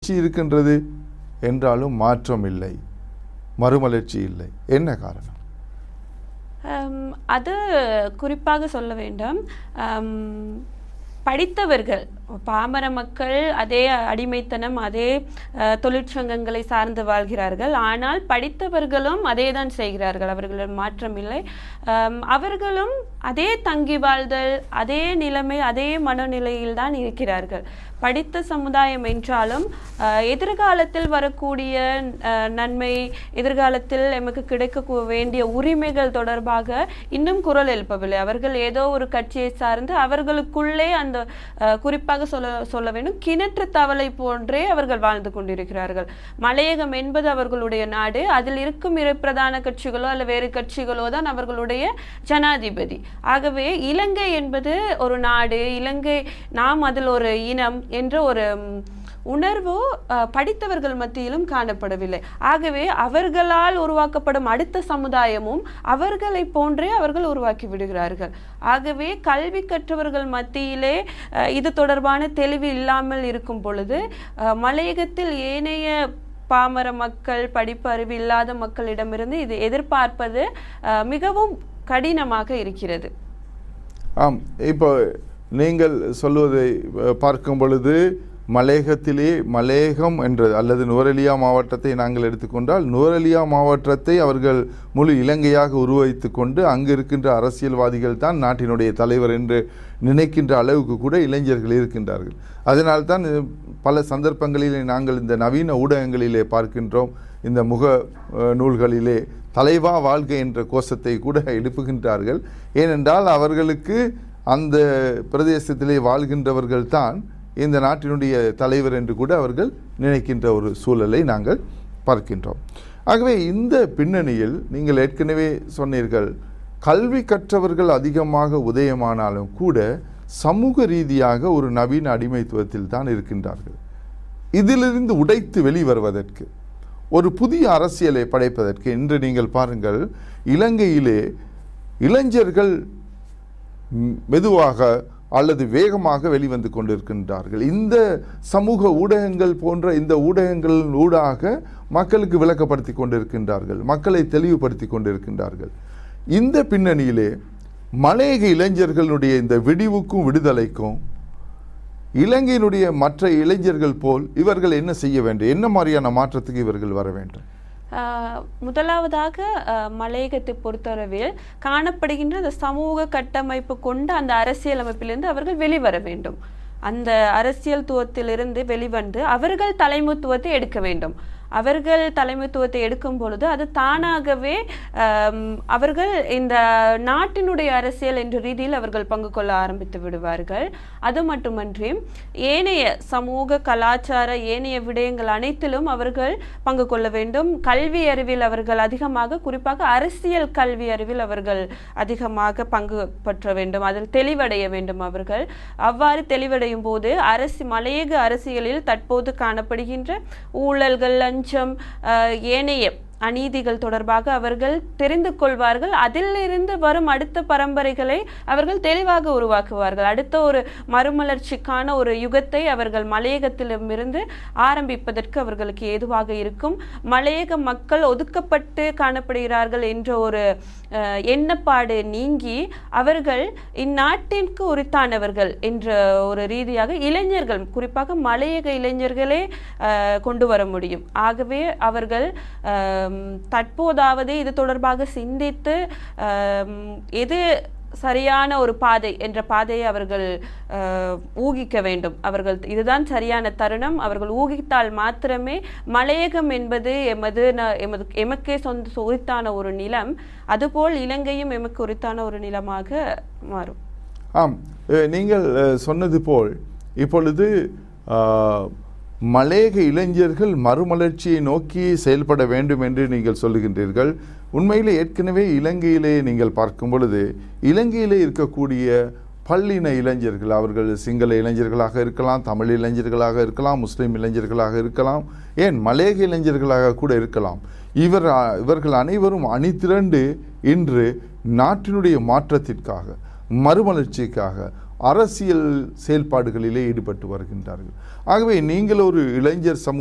மறுமலர்ச்சி இருக்கின்றது என்றாலும் மாற்றம் இல்லை மறுமலர்ச்சி இல்லை என்ன காரணம் ஹம், அது குறிப்பாக சொல்ல வேண்டும் ஹம், படித்தவர்கள் பாமர மக்கள் அதே அடிமைத்தனம் அதே அஹ், தொழிற்சங்கங்களை சார்ந்து வாழ்கிறார்கள் ஆனால் படித்தவர்களும் அதே தான் செய்கிறார்கள் அவர்களிடம் மாற்றம் இல்லை ஹம், அவர்களும் அதே தங்கி வாழ்தல் அதே நிலைமை அதே மனநிலையில் தான் இருக்கிறார்கள் படித்த சமுதாயம் என்றாலும் அஹ், எதிர்காலத்தில் வரக்கூடிய அஹ், நன்மை எதிர்காலத்தில் எமக்கு கிடைக்க கூ- வேண்டிய உரிமைகள் தொடர்பாக இன்னும் குரல் எழுப்பவில்லை அவர்கள் ஏதோ ஒரு கட்சியை சார்ந்து அவர்களுக்குள்ளே அந்த அஹ், குறிப்பாக சொல்ல சொல்ல வேண்டும் கிணற்று தவளை போன்றே அவர்கள் வாழ்ந்து கொண்டிருக்கிறார்கள் மலையகம் என்பது அவர்களுடைய நாடு அதில் இருக்கும் இரு பிரதான கட்சிகளோ அல்ல வேறு கட்சிகளோ தான் அவர்களுடைய ஜனாதிபதி ஆகவே இலங்கை என்பது ஒரு நாடு இலங்கை நாம் அதில் ஒரு இனம் என்ற ஒரு ம், உணர்வு அஹ், படித்தவர்கள் மத்தியிலும் காணப்படவில்லை ஆகவே அவர்களால் உருவாக்கப்படும் அடுத்த சமுதாயமும் அவர்களை போன்றே அவர்கள் உருவாக்கி விடுகிறார்கள் ஆகவே கல்வி கற்றவர்கள் மத்தியிலே அஹ், இது தொடர்பான தெளிவு இல்லாமல் இருக்கும் பொழுது அஹ், மலையகத்தில் ஏனைய பாமர மக்கள் படிப்பு அறிவு இல்லாத மக்களிடமிருந்து இது எதிர்பார்ப்பது அஹ், மிகவும் கடினமாக இருக்கிறது ஆம் இப்போ நீங்கள் சொல்வதை அஹ், பார்க்கும் பொழுது மலேகத்திலே மலேகம் என்ற அல்லது நுவரெலியா மாவட்டத்தை நாங்கள் எடுத்துக்கொண்டால் நுவரெலியா மாவட்டத்தை அவர்கள் முழு இலங்கையாக உருவகித்து கொண்டு அங்கு இருக்கின்ற அரசியல்வாதிகள் தான் நாட்டினுடைய தலைவர் என்று நினைக்கின்ற அளவுக்கு கூட இளைஞர்கள் இருக்கின்றார்கள் அதனால்தான் அஹ், பல சந்தர்ப்பங்களிலே நாங்கள் இந்த நவீன ஊடகங்களிலே பார்க்கின்றோம் இந்த முக அஹ், நூல்களிலே தலைவா வாழ்க என்ற கோஷத்தை கூட எழுப்புகின்றார்கள் ஏனென்றால் அவர்களுக்கு அந்த பிரதேசத்திலே வாழ்கின்றவர்கள் தான் இந்த நாட்டினுடைய தலைவர் என்று கூட அவர்கள் நினைக்கின்ற ஒரு சூழலை நாங்கள் பார்க்கின்றோம் ஆகவே இந்த பின்னணியில் நீங்கள் ஏற்கனவே சொன்னீர்கள் கல்வி கற்றவர்கள் அதிகமாக உதயமானாலும் கூட சமூக ரீதியாக ஒரு நவீன அடிமைத்துவத்தில் தான் இருக்கின்றார்கள் இதிலிருந்து உடைத்து வெளிவருவதற்கு ஒரு புதிய அரசியலை படைப்பதற்கு இன்று நீங்கள் பாருங்கள் இலங்கையிலே இளைஞர்கள் ம், மெதுவாக அல்லது வேகமாக வெளிவந்து கொண்டிருக்கின்றார்கள் இந்த சமூக ஊடகங்கள் போன்ற இந்த ஊடகங்களின் ஊடாக மக்களுக்கு விளக்கப்படுத்தி கொண்டிருக்கின்றார்கள் மக்களை தெளிவுபடுத்தி கொண்டிருக்கின்றார்கள் இந்த பின்னணியிலே மலையக இளைஞர்களுடைய இந்த விடிவுக்கும் விடுதலைக்கும் இலங்கையினுடைய மற்ற இளைஞர்கள் போல் இவர்கள் என்ன செய்ய வேண்டும் என்ன மாதிரியான மாற்றத்துக்கு இவர்கள் வர வேண்டும் ஆஹ் முதலாவதாக ஆஹ் மலையகத்தை பொறுத்தளவில் காணப்படுகின்ற அந்த சமூக கட்டமைப்பு கொண்ட அந்த அரசியல் அமைப்பிலிருந்து அவர்கள் வெளிவர வேண்டும் அந்த அரசியல்துவத்திலிருந்து வெளிவந்து அவர்கள் தலைமைத்துவத்தை எடுக்க வேண்டும் அவர்கள் தலைமைத்துவத்தை எடுக்கும் பொழுது அது தானாகவே ஆம், அவர்கள் இந்த நாட்டினுடைய அரசியல் என்ற ரீதியில் அவர்கள் பங்கு கொள்ள ஆரம்பித்து விடுவார்கள் அது மட்டுமன்றி ஏனைய சமூக கலாச்சார ஏனைய விடயங்கள் அனைத்திலும் அவர்கள் பங்கு கொள்ள வேண்டும் கல்வி அறிவில் அவர்கள் அதிகமாக குறிப்பாக அரசியல் கல்வி அறிவில் அவர்கள் அதிகமாக பங்கு பற்ற வேண்டும் அதில் தெளிவடைய வேண்டும் அவர்கள் அவ்வாறு தெளிவடையும் போது அரசு மலையக அரசியலில் தற்போது காணப்படுகின்ற ஊழல்கள் லஞ்சம் ஆஹ், ஏனைய அநீதிகள் தொடர்பாக அவர்கள் தெரிந்து கொள்வார்கள் அதிலிருந்து வரும் அடுத்த பரம்பரைகளை அவர்கள் தெளிவாக உருவாக்குவார்கள் அடுத்த ஒரு மறுமலர்ச்சிக்கான ஒரு யுகத்தை அவர்கள் மலையகத்திலுமிருந்து ஆரம்பிப்பதற்கு அவர்களுக்கு ஏதுவாக இருக்கும் மலையக மக்கள் ஒதுக்கப்பட்டு காணப்படுகிறார்கள் என்ற ஒரு அஹ், எண்ணப்பாடு நீங்கி அவர்கள் இந்நாட்டிற்கு உரித்தானவர்கள் என்ற ஒரு ரீதியாக இளைஞர்கள் குறிப்பாக மலையக இளைஞர்களே அஹ், கொண்டு வர முடியும் ஆகவே அவர்கள் ஆம், தற்போதாவது இது தொடர்பாக சிந்தித்து ஆம், எது சரியான ஒரு பாதை என்ற பாதையை அவர்கள் அஹ், ஊகிக்க வேண்டும் அவர்கள் இதுதான் சரியான தருணம் அவர்கள் ஊகித்தால் மாத்திரமே மலையகம் என்பது எமது ந- எமது எமக்கே சொந்த உரித்தான ஒரு நிலம் அதுபோல் இலங்கையும் எமக்கு உரித்தான ஒரு நிலமாக மாறும் ஆம் அஹ், நீங்கள் அஹ், சொன்னது போல் இப்பொழுது ஆஹ், மலையக இளைஞர்கள் மறுமலர்ச்சியை நோக்கி செயல்பட வேண்டும் என்று நீங்கள் சொல்லுகின்றீர்கள் உண்மையிலே ஏற்கனவே இலங்கையிலே நீங்கள் பார்க்கும் பொழுது இலங்கையிலே இருக்கக்கூடிய பல்லின இளைஞர்கள் அவர்கள் சிங்கள இளைஞர்களாக இருக்கலாம் தமிழ் இளைஞர்களாக இருக்கலாம் முஸ்லீம் இளைஞர்களாக இருக்கலாம் ஏன் மலையக இளைஞர்களாக கூட இருக்கலாம் இவர் இவர்கள் அனைவரும் அணிதிரண்டு இன்று நாட்டினுடைய மாற்றத்திற்காக மறுமலர்ச்சிக்காக அரசியல் செயல்பாடுகளிலே ஈடுபட்டு வருகின்றார்கள் ஆகவே நீங்கள் ஒரு இளைஞர் சமூக